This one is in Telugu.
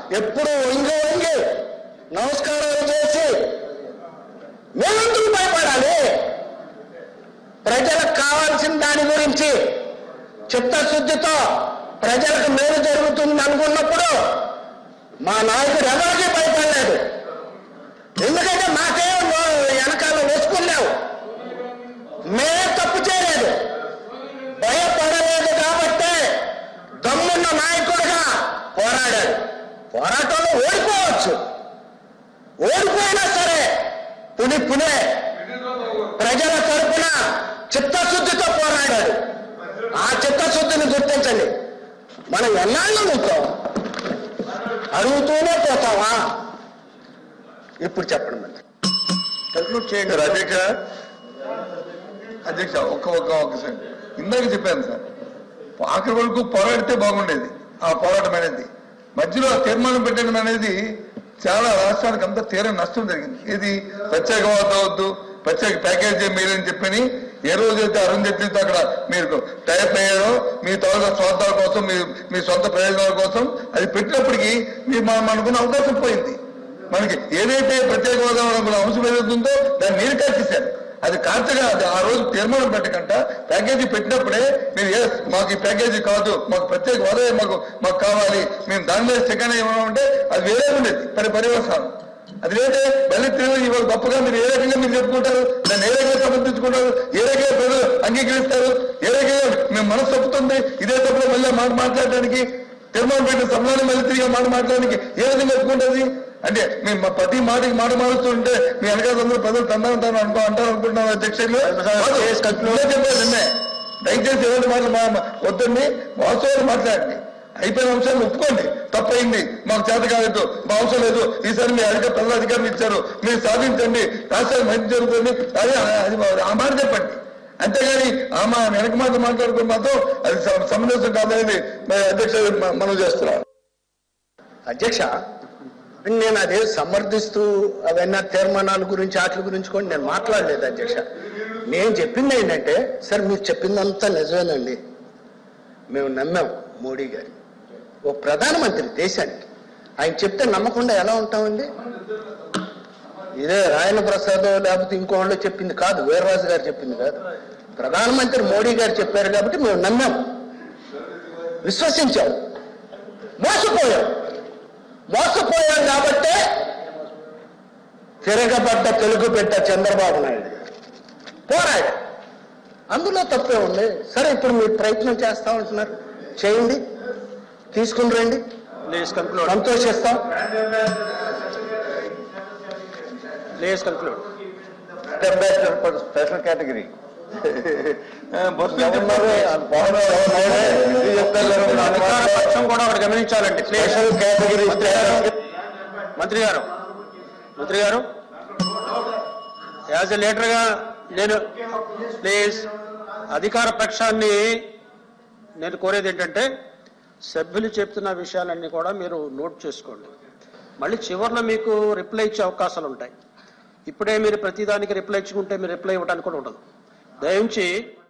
ఎప్పుడు వంగి వంగి నమస్కారాలు చేసి మేమెందుకు భయపడాలి ప్రజలకు కావాల్సిన దాని గురించి చిత్తశుద్ధితో ప్రజలకు మేలు జరుగుతుంది అనుకున్నప్పుడు మా నాయకుడు ఎవరికీ భయపడలేదు ఎందుకంటే మాకేం నో- వెనకాల వేసుకున్నావు మేమే తప్పు చేయలేదు భయపడలేదు కాబట్టే దమ్మున్న నాయకుడిగా పోరాడాడు పోరాటంలో ఓడిపోవచ్చు ఓడిపోయినా సరే పుని పునే ప్రజల తరపున చిత్తశుద్ధితో పోరాడాడు ఆ చిత్తశుద్ధిని గుర్తించండి మనం ఎన్నాళ్ళు ఉంటాం అడుగుతూనే పోతావా ఇప్పుడు చెప్పండి మరి కంక్లూడ్ చేయండి అధ్యక్ష అధ్యక్ష ఒక్క ఒక్క ఒక్క సెకండ్ ఇందాక చెప్పాను సార్ ఆఖరి వరకు పోరాడితే బాగుండేది ఆ పోరాటం అనేది మధ్యలో ఆ తీర్మానం పెట్టడం అనేది చాలా రాష్ట్రానికి అంతా తీరని నష్టం జరిగింది ఇది ప్రత్యేక హోదా వద్దు ప్రత్యేక ప్యాకేజీ మీరని చెప్పని ఏ రోజైతే అరుణ్ జైట్లీతో అక్కడ మీరు టైప్ అయ్యారో మీ తాలూకా స్వార్థాల కోసం మీ మీ సొంత ప్రయోజనాల కోసం అది పెట్టినప్పటికీ మీరు మనం అనుకున్న అవకాశం పోయింది మనకి ఏదైతే ప్రత్యేక హోదా అనుకున్న అంశం ఏదైతుందో దాన్ని మీరు కాల్చేశారు అది కార్తగా అది ఆ రోజు తీర్మానం పెట్టకంట ప్యాకేజీ పెట్టినప్పుడే మీరు "Yes, మాకు ఈ ప్యాకేజీ కాదు మాకు ప్రత్యేక హోదా మాకు మాకు కావాలి మేము దాని మీద సెకండ్ ఏమన్నామంటే అది వేరే ఉండేది పరి పరివర్తనం అది లేదంటే మళ్ళీ తిరిగి ఇవాళ గొప్పగా మీరు ఏ రకంగా మీరు చెప్పుకుంటారు దాన్ని ఏ రకంగా సమర్థించుకుంటారు ఏ రకంగా ప్రజలు అంగీకరిస్తారు ఏ రకంగా మేము మనసు తప్పుతుంది ఇదే తప్పులో మళ్ళీ మాట మాట్లాడడానికి తీర్మానం పెట్టిన సభలోనే మళ్ళీ తిరిగి మాట మాట్లాడడానికి ఏ విధంగా ఒప్పుకుంటుంది అంటే మేము మా ప్రతి మాటకి మాట మారుస్తుంటే మీ వెనకాల అందరూ ప్రజలు తందాను తాను అనుకో అంటారు అనుకుంటున్నాం అధ్యక్షులు కాదు, ఇదే చెప్పేది నిన్నే. దయచేసి ఎవరి మాటలు మా మా- వద్దండి వాస్తవాలు మాట్లాడండి అయిపోయిన అంశాలను ఒప్పుకోండి తప్పైంది మాకు చేత కాలేదు మా అవసరం లేదు ఈసారి మీ అధిక ప్రజల అధికారం ఇచ్చారు మీరు సాధించండి రాష్ట్రానికి మంచి జరుగుతుంది అది అది ఆ మాట చెప్పండి అంతేగాని ఆ మా వెనక మాట మాట్లాడుకుని మాత్రం అది సమ- సమంజసం కాదనేది మరి అధ్యక్ష మ- మనం చేస్తున్నాం అధ్యక్ష నేను అదే సమర్థిస్తూ అవన్నీ తీర్మానాల గురించి వాటి గురించి కూడా నేను మాట్లాడలేదు అధ్యక్ష నేను చెప్పింది ఏంటంటే సార్ మీరు చెప్పిందంతా నిజమేనండి మేము నమ్మాం మోడీ గారి ఓ ప్రధానమంత్రి దేశానికి ఆయన చెప్తే నమ్మకుండా ఎలా ఉంటామండి ఇదే రాయన ప్రసాద్ లేకపోతే ఇంకోళ్ళు చెప్పింది కాదు వీర్రాజు గారు చెప్పింది కాదు ప్రధానమంత్రి మోడీ గారు చెప్పారు కాబట్టి మేము నమ్మాం విశ్వసించాం మోసపోయాం మోసపోయాం కాబట్టే తిరగబడ్డ తెలుగు బిడ్డ చంద్రబాబు నాయుడు గారు పోరాడు అందులో తప్పే ఉంది సరే ఇప్పుడు మీరు ప్రయత్నం చేస్తా ఉంటున్నారు చేయండి తీసుకుని రండి ప్లీజ్ కన్క్లూడ్ సంతోషిస్తాం ప్లీజ్ కన్క్లూడ్ స్పెషల్ కేటగిరీ అధికార పక్షం కూడా ఒకటి గమనించాలండి ప్లీజ్ స్పెషల్ కేటగిరీ మంత్రి గారు మంత్రి గారు యాజ్ ఎ లీడర్ గా నేను ప్లీజ్ అధికార పక్షాన్ని నేను కోరేది ఏంటంటే సభ్యులు చెప్తున్న విషయాలన్నీ కూడా మీరు నోట్ చేసుకోండి మళ్ళీ చివరిలో మీకు రిప్లై ఇచ్చే అవకాశాలు ఉంటాయి ఇప్పుడే మీరు ప్రతిదానికి రిప్లై ఇచ్చుకుంటే మీరు రిప్లై ఇవ్వడానికి కూడా ఉండదు దయించి